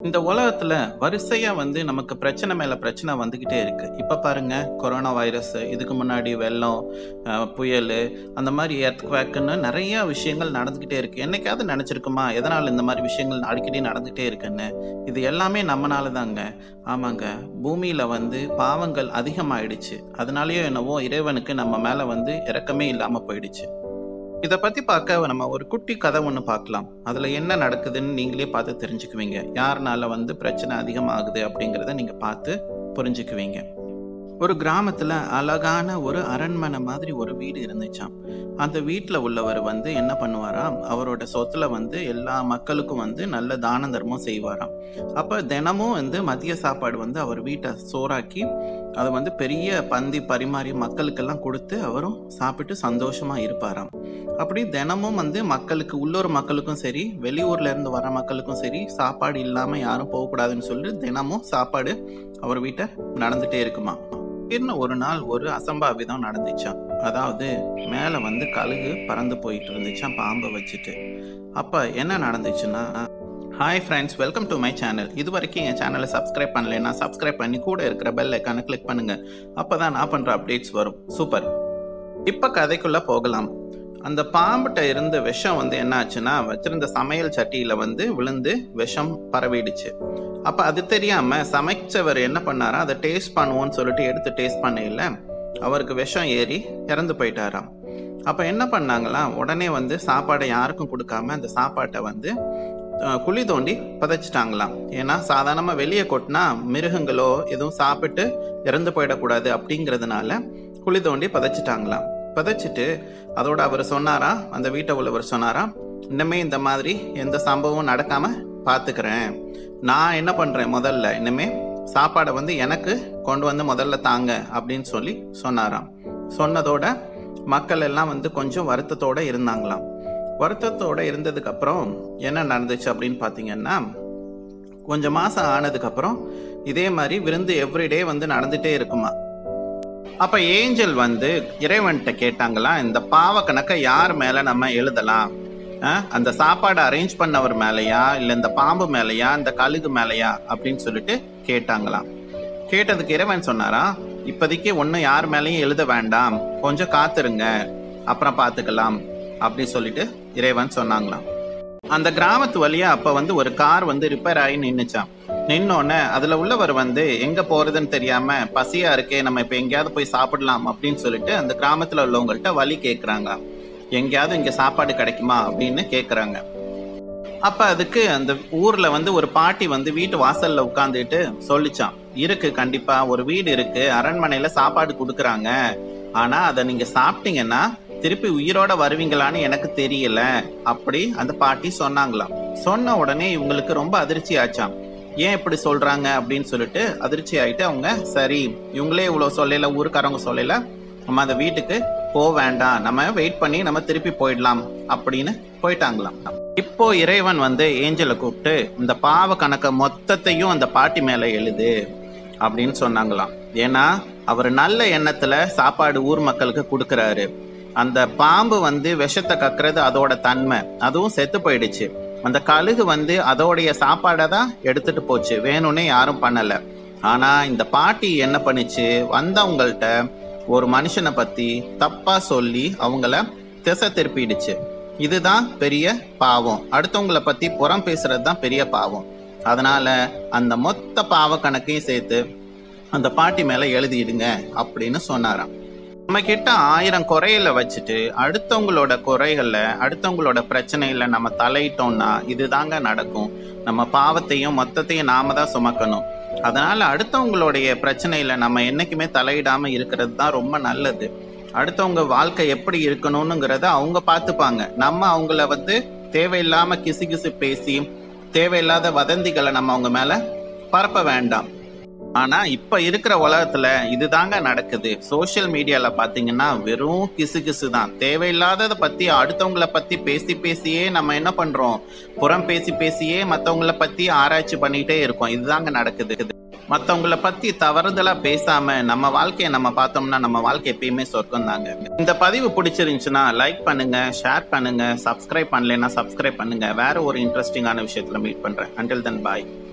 இந்த உலகத்துல வரிசையா வந்து நமக்கு பிரச்சனை மேல பிரச்சனை வந்துகிட்டே இருக்கு இப்ப பாருங்க கொரோனா வைரஸ் இதுக்கு முன்னாடி வெள்ளம் அஹ், புயல் அந்த மாதிரி எர்த்குவேக்குன்னு நிறைய விஷயங்கள் நடந்துகிட்டே இருக்கு என்னைக்காவது நினைச்சிருக்குமா எதனால இந்த மாதிரி விஷயங்கள் அடிக்கடி நடந்துகிட்டே இருக்குன்னு இது எல்லாமே நம்மனால தாங்க ஆமாங்க பூமியில வந்து பாவங்கள் அதிகமாயிடுச்சு அதனாலயோ என்னவோ இறைவனுக்கு நம்ம மேல வந்து இரக்கமே இல்லாம போயிடுச்சு இதை பத்தி பார்க்க நம்ம ஒரு குட்டி கதை ஒன்று பார்க்கலாம் அதுல என்ன நடக்குதுன்னு நீங்களே பார்த்து தெரிஞ்சுக்குவீங்க யாருனால வந்து பிரச்சனை அதிகமாகுது அப்படிங்கிறத நீங்க பார்த்து புரிஞ்சுக்குவீங்க ஒரு கிராமத்துல அழகான ஒரு அரண்மனை மாதிரி ஒரு வீடு இருந்துச்சாம் அந்த வீட்டில் உள்ளவர் வந்து என்ன பண்ணுவாராம் அவரோட சொத்துல வந்து எல்லா மக்களுக்கும் வந்து நல்ல தான தர்மம் செய்வாராம் அப்ப தினமும் வந்து மதிய சாப்பாடு வந்து அவர் வீட்டை சோறாக்கி அதை வந்து பெரிய பந்தி பரிமாறி மக்களுக்கெல்லாம் கொடுத்து அவரும் சாப்பிட்டு சந்தோஷமா இருப்பாராம் அப்படி தினமும் வந்து மக்களுக்கு உள்ளூர் மக்களுக்கும் சரி வெளியூர்ல இருந்து வர மக்களுக்கும் சரி சாப்பாடு இல்லாம யாரும் போகக்கூடாதுன்னு சொல்லி தினமும் சாப்பாடு அவர் வீட்டை நடந்துட்டே இருக்குமா திடீர்னு ஒரு நாள் ஒரு அசம்பாவிதம் நடந்துச்சாம் அதாவது மேல வந்து கழுகு பறந்து போயிட்டு இருந்துச்சாம் பாம்பை வச்சுட்டு அப்ப என்ன நடந்துச்சுன்னா hi friends welcome to my channel இது வரைக்கும் என் சேனலை சப்ஸ்கிரைப் பண்ணலைன்னா சப்ஸ்கிரைப் பண்ணி கூட இருக்கிற பெல் ஐக்கானை கிளிக் பண்ணுங்க அப்பதான் நான் பண்ற அப்டேட்ஸ் வரும் சூப்பர் இப்ப கதைக்குள்ள போகலாம் அந்த பாம்புட்ட இருந்த விஷம் வந்து என்ன ஆச்சுன்னா வச்சிருந்த சமையல் சட்டியில வந்து விழுந்து விஷம் பரவிடுச்சு அப்ப அது தெரியாம சமைச்சவர் என்ன பண்ணாரா அதை டேஸ்ட் பண்ணுவோம்னு சொல்லிட்டு எடுத்து டேஸ்ட் பண்ணையில அவருக்கு விஷம் ஏறி இறந்து போயிட்டாராம் அப்ப என்ன பண்ணாங்களாம் உடனே வந்து சாப்பாடை யாருக்கும் கொடுக்காம அந்த சாப்பாட்டை வந்து அஹ், குழி தோண்டி புதைச்சிட்டாங்களாம் ஏன்னா சாதாரணமா வெளியே கொட்டினா மிருகங்களோ எதுவும் சாப்பிட்டு இறந்து போயிடக்கூடாது அப்படிங்கிறதுனால குழி தோண்டி புதைச்சிட்டாங்களாம் புதைச்சிட்டு அதோட அவர் சொன்னாரா அந்த வீட்டை உள்ளவர் சொன்னாரா இனிமே இந்த மாதிரி எந்த சம்பவம் நடக்காம பாத்துக்கிறேன் நான் என்ன பண்றேன் முதல்ல இனிமே சாப்பாடை வந்து எனக்கு கொண்டு வந்து முதல்ல தாங்க அப்படின்னு சொல்லி சொன்னாராம் சொன்னதோட மக்கள் எல்லாம் வந்து கொஞ்சம் வருத்தத்தோட இருந்தாங்களாம் வருத்தத்தோட இருந்ததுக்கு அப்புறம் என்ன நடந்துச்சு அப்படின்னு பாத்தீங்கன்னா கொஞ்சம் மாசம் ஆனதுக்கு அப்புறம் இதே மாதிரி விருந்து எவ்ரிடே வந்து நடந்துட்டே இருக்குமா அப்ப ஏஞ்சல் வந்து இறைவன்கிட்ட கேட்டாங்களா இந்த பாவ கணக்கை யார் மேல நம்ம எழுதலாம் அஹ், அந்த சாப்பாடு அரேஞ்ச் பண்ணவர் மேலயா இல்ல இந்த பாம்பு மேலயா இந்த கழுகு மேலயா அப்படின்னு சொல்லிட்டு கேட்டாங்களாம் கேட்டதுக்கு இறைவன் சொன்னாரா இப்போதைக்கு ஒன்றும் யார் மேலேயும் எழுத வேண்டாம் கொஞ்சம் காத்துருங்க அப்புறம் பார்த்துக்கலாம் அப்படி சொல்லிட்டு இறைவன் சொன்னாங்களாம் அந்த கிராமத்து வழியா அப்ப வந்து ஒரு கார் வந்து ரிப்பேர் ஆகி நின்னுச்சாம் நின்னோடனே அதுல உள்ளவர் வந்து எங்க போறதுன்னு தெரியாம பசியா இருக்கே நம்ம இப்ப எங்கேயாவது போய் சாப்பிடலாம் அப்படின்னு சொல்லிட்டு அந்த கிராமத்துல உள்ளவங்கள்ட்ட வழி கேக்குறாங்க எங்கேயாவது இங்க சாப்பாடு கிடைக்குமா அப்படின்னு கேக்குறாங்க அப்ப அதுக்கு அந்த ஊர்ல வந்து ஒரு பாட்டி வந்து வீட்டு வாசல்ல உட்காந்துட்டு சொல்லிச்சான் இருக்கு கண்டிப்பா ஒரு வீடு இருக்கு அரண்மனையில சாப்பாடு கொடுக்கறாங்க ஆனா அதை நீங்க சாப்பிட்டீங்கன்னா திருப்பி உயிரோட வருவீங்களான்னு எனக்கு தெரியல அப்படி அந்த பாட்டி சொன்னாங்களாம் சொன்ன உடனே இவங்களுக்கு ரொம்ப அதிர்ச்சி ஆச்சாம் ஏன் இப்படி சொல்றாங்க அப்படின்னு சொல்லிட்டு அதிர்ச்சி ஆயிட்டு அவங்க சரி இவங்களே இவ்வளவு சொல்லல ஊருக்காரவங்க சொல்லல நம்ம அந்த வீட்டுக்கு போக வேண்டாம் நம்ம வெயிட் பண்ணி நம்ம திருப்பி போயிடலாம் அப்படின்னு போயிட்டாங்களாம் இப்போ இறைவன் வந்து ஏஞ்சலை கூப்பிட்டு இந்த பாவ கணக்க மொத்தத்தையும் அந்த பாட்டி மேல எழுது அப்படின்னு சொன்னாங்களாம் ஏன்னா அவர் நல்ல எண்ணத்துல சாப்பாடு ஊர் மக்களுக்கு கொடுக்கறாரு அந்த பாம்பு வந்து விஷத்தை கக்குறது அதோட தன்மை அதுவும் செத்து போயிடுச்சு அந்த கழுகு வந்து அதோடைய சாப்பாடை தான் எடுத்துட்டு போச்சு வேணும்னே யாரும் பண்ணல ஆனா இந்த பாட்டி என்ன பண்ணுச்சு வந்தவங்கள்ட்ட ஒரு மனுஷனை பத்தி தப்பா சொல்லி அவங்கள திசை திருப்பிடுச்சு இதுதான் பெரிய பாவம் அடுத்தவங்கள பத்தி புறம் பேசுறது தான் பெரிய பாவம் அதனால அந்த மொத்த பாவ கணக்கையும் சேர்த்து அந்த பாட்டி மேல எழுதிடுங்க அப்படின்னு சொன்னாராம் நம்ம கிட்ட ஆயிரம் குறைகளை வச்சுட்டு அடுத்தவங்களோட குறைகள்ல அடுத்தவங்களோட பிரச்சனையில நம்ம தலையிட்டோம்னா இதுதாங்க நடக்கும் நம்ம பாவத்தையும் மொத்தத்தையும் நாம தான் சுமக்கணும் அதனால அடுத்தவங்களுடைய பிரச்சனையில நம்ம என்னைக்குமே தலையிடாம இருக்கிறது தான் ரொம்ப நல்லது அடுத்தவங்க வாழ்க்கை எப்படி இருக்கணும்னுங்கிறத அவங்க பார்த்துப்பாங்க நம்ம அவங்கள வந்து தேவையில்லாம கிசு கிசு பேசி தேவையில்லாத வதந்திகளை நம்ம அவங்க மேல பரப்ப வேண்டாம் ஆனா இப்ப இருக்கிற உலகத்துல இதுதாங்க நடக்குது சோஷியல் மீடியால பாத்தீங்கன்னா வெறும் கிசு கிசு தான் தேவையில்லாததை பத்தி அடுத்தவங்கள பத்தி பேசி பேசியே நம்ம என்ன பண்றோம் புறம் பேசி பேசியே மத்தவங்கள பத்தி ஆராய்ச்சி பண்ணிட்டே இருக்கோம் இதுதாங்க நடக்குது மத்தவங்கள பத்தி தவறுதலா பேசாம நம்ம வாழ்க்கையை நம்ம பார்த்தோம்னா நம்ம வாழ்க்கை எப்பயுமே சொர்க்கம் தாங்க இந்த பதிவு பிடிச்சிருந்துச்சுன்னா லைக் பண்ணுங்க ஷேர் பண்ணுங்க சப்ஸ்கிரைப் பண்ணலைன்னா சப்ஸ்கிரைப் பண்ணுங்க வேற ஒரு இன்ட்ரெஸ்டிங்கான விஷயத்துல மீட் பண்றேன் அண்டில் தன் பாய்